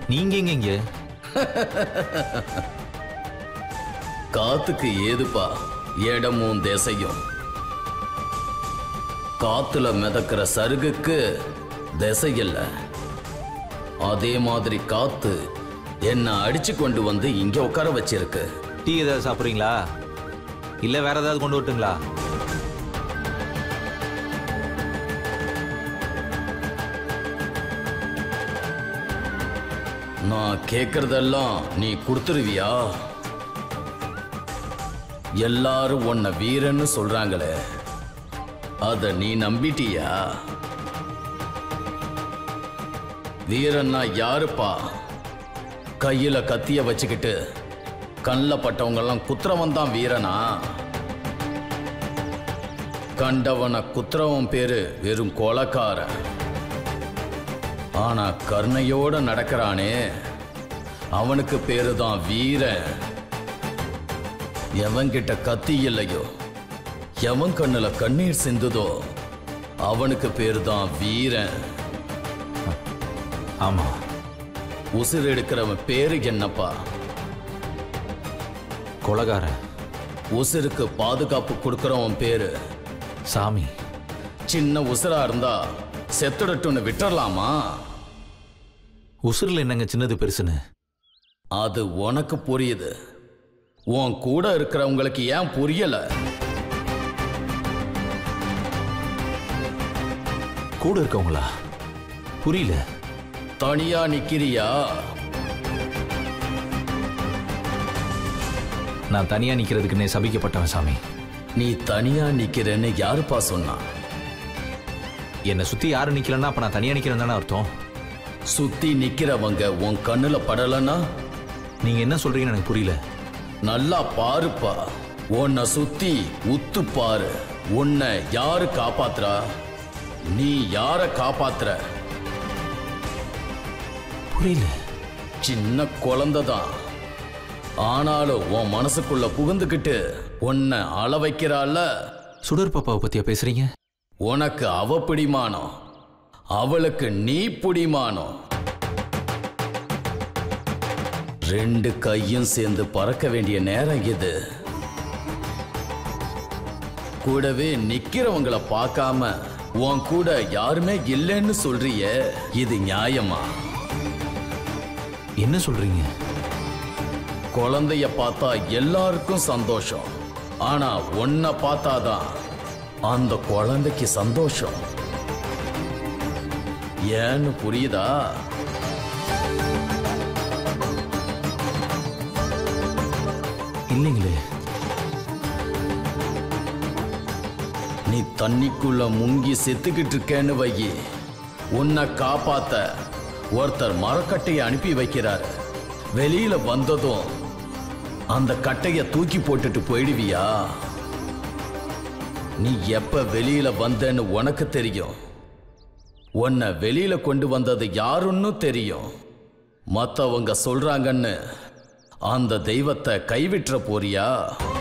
நீங்க எங்க இங்க காத்துக்கு ஏதுப்பா இடமும் திசையும் காத்துல மிதக்கிற சருகுக்கு திசை இல்ல அதே மாதிரி காத்து என்ன அடிச்சு கொண்டு வந்து இங்க உட்கார வச்சிருக்கு டீ ஏதாவது சாப்பிட்றீங்களா இல்ல வேற ஏதாவது கொண்டு வரட்டுங்களா நான் கேக்குறதெல்லாம் நீ கொடுத்துருவியா எல்லாரும் உன்னை வீரன்னு சொல்றாங்களே அத நீ நம்பிட்டியா வீரன்னா யாருப்பா கையில கத்திய வச்சுக்கிட்டு கண்ணில் பட்டவங்கெல்லாம் குத்துறவன் தான் வீரனா கண்டவன குத்துறவன் பேரு வெறும் கொலக்காரன் ஆனா கருணையோட நடக்கிறானே அவனுக்கு பேரு தான் வீரன் எவன்கிட்ட கத்தி இல்லையோ எவன் கண்ணுல கண்ணீர் சிந்துதோ அவனுக்கு பேரு தான் வீரன் ஆமா உசிர் எடுக்கிறவன் பேரு என்னப்பா கொலகாரன் உசிருக்கு பாதுகாப்பு கொடுக்கறவன் பேரு சாமி சின்ன உசிரா இருந்தா செத்துடட்டும்னு விட்டுறலாமா உசுரில் என்னங்க சின்னது பெருசுன்னு அது உனக்கு புரியுது உன் கூட இருக்கிறவங்களுக்கு ஏன் புரியல கூட இருக்கவங்களா புரியல தனியா நிக்கிறியா நான் தனியா நிக்கிறதுக்குன்னே சபிக்கப்பட்டவன் சாமி நீ தனியா நிக்கிறேன்னு யாருப்பா சொன்னா என்னை சுத்தி யாரும் நிக்கலன்னா அப்ப நான் தனியா நிக்கிறேன் தானே அர்த்தம் சுத்தி நிக்கிறவங்க உன் கண்ணுல படலன்னா நீங்க என்ன சொல்றீங்கன்னு எனக்கு புரியல நல்லா பாருப்பா உன்னை சுத்தி உத்து பாரு உன்னை யாரு காப்பாத்துறா நீ யார காப்பாத்துற புரியல சின்ன குழந்தை தான் ஆனாலும் உன் மனசுக்குள்ள புகுந்துக்கிட்டு உன்னை அள வைக்கிறாள்ல சுடர் பாப்பாவை பத்தியா பேசுறீங்க உனக்கு அவ பிடிமானம் அவளுக்கு நீ பிடிமானம் ரெண்டு கையும் சேர்ந்து பறக்க வேண்டிய நேரம் இது கூடவே நிக்கிறவங்கள பார்க்காம உன் கூட யாருமே இல்லைன்னு சொல்றியே இது நியாயமா என்ன சொல்றீங்க குழந்தைய பார்த்தா எல்லாருக்கும் சந்தோஷம் ஆனா உன்னை பார்த்தாதான் அந்த குழந்தைக்கு சந்தோஷம் ஏன்னு புரியுதா இல்லைங்களே நீ தண்ணிக்குள்ள முங்கி செத்துக்கிட்டு இருக்கேன்னு வையி உன்னை காப்பாத்த ஒருத்தர் மரக்கட்டையை அனுப்பி வைக்கிறாரு வெளியில வந்ததும் அந்த கட்டைய தூக்கி போட்டுட்டு போயிடுவியா நீ எப்ப வெளியில வந்தேன்னு உனக்கு தெரியும் உன்னை வெளியில கொண்டு வந்தது யாருன்னு தெரியும் மத்தவங்க சொல்றாங்கன்னு அந்த தெய்வத்தை கைவிட்டுற போறியா